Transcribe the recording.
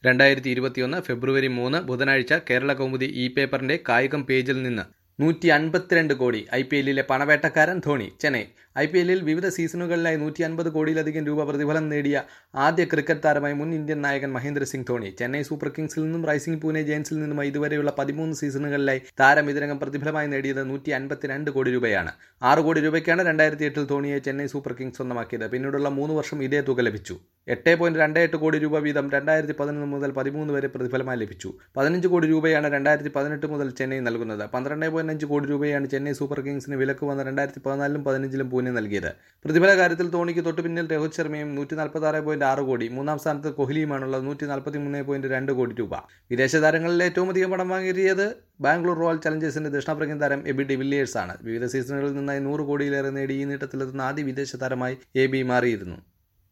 രണ്ടായിരത്തി ഇരുപത്തിയൊന്ന് ഫെബ്രുവരി മൂന്ന് ബുധനാഴ്ച കേരള കൗമുദി ഇ പേപ്പറിന്റെ കായികം പേജിൽ നിന്ന് നൂറ്റി അൻപത്തിരണ്ട് കോടി ഐ പി എല്ലിലെ പണവേട്ടക്കാരൻ ധോണി ചെന്നൈ ഐ പി എല്ലിൽ വിവിധ സീസണുകളിലായി നൂറ്റി അൻപത് കോടിയിലധികം രൂപ പ്രതിഫലം നേടിയ ആദ്യ ക്രിക്കറ്റ് താരമായി മുൻ ഇന്ത്യൻ നായകൻ മഹേന്ദ്ര സിംഗ് ധോണി ചെന്നൈ സൂപ്പർ കിങ്സിൽ നിന്നും റൈസിംഗ് പൂനെ ജയൻസിൽ നിന്നുമായി ഇതുവരെയുള്ള പതിമൂന്ന് സീസണുകളിലായി താരം ഇതിനകം പ്രതിഫലമായി നേടിയത് നൂറ്റി അൻപത്തിരണ്ട് കോടി രൂപയാണ് ആറ് കോടി രൂപയ്ക്കാണ് രണ്ടായിരത്തി എട്ടിൽ ധോണിയെ ചെന്നൈ സൂപ്പർ കിങ്സ് സ്വന്തമാക്കിയത് പിന്നീടുള്ള മൂന്ന് വർഷം ഇതേ തുക ലഭിച്ചു എട്ട് പോയിന്റ് രണ്ട് എട്ട് കോടി രൂപ വീതം രണ്ടായിരത്തി പതിനൊന്ന് മുതൽ പതിമൂന്ന് വരെ പ്രതിഫലമായി ലഭിച്ചു പതിനഞ്ച് കോടി രൂപയാണ് രണ്ടായിരത്തി പതിനെട്ട് മുതൽ ചെന്നൈ നൽകുന്നത് പന്ത്രണ്ട് പോയിന്റ് അഞ്ച് കോടി രൂപയാണ് ചെന്നൈ സൂപ്പർ കിങ്സിന് വിലക്ക് വന്ന രണ്ടായിരത്തി പതിനാലിലും പതിനഞ്ചിലും പൂനെ നൽകിയത് പ്രതിഫല കാര്യത്തിൽ ധോണിക്ക് തൊട്ടു പിന്നിൽ രോഹിത് ശർമ്മയും നൂറ്റി നാൽപ്പത്തി ആറ് പോയിന്റ് ആറ് കോടി മൂന്നാം സ്ഥാനത്ത് കോഹ്ലിയുമാണുള്ളത് നൂറ്റി നാൽപ്പത്തി മൂന്ന് പോയിന്റ് രണ്ട് കോടി രൂപ വിദേശ താരങ്ങളിൽ ഏറ്റവും അധികം പണം വാങ്ങിയത് ബാംഗ്ലൂർ റോയൽ ചലഞ്ചേഴ്സിന്റെ ദക്ഷിണാഫ്രിക്കൻ താരം എബി ഡിവില്ലിയേഴ്സ് ആണ് വിവിധ സീസണുകളിൽ നിന്നായി നൂറ് കോടിയിലേറെ നേടി ഈ നീട്ടത്തിലെത്തുന്ന ആദ്യ വിദേശ താരമായി എ ബി മാറിയിരുന്നു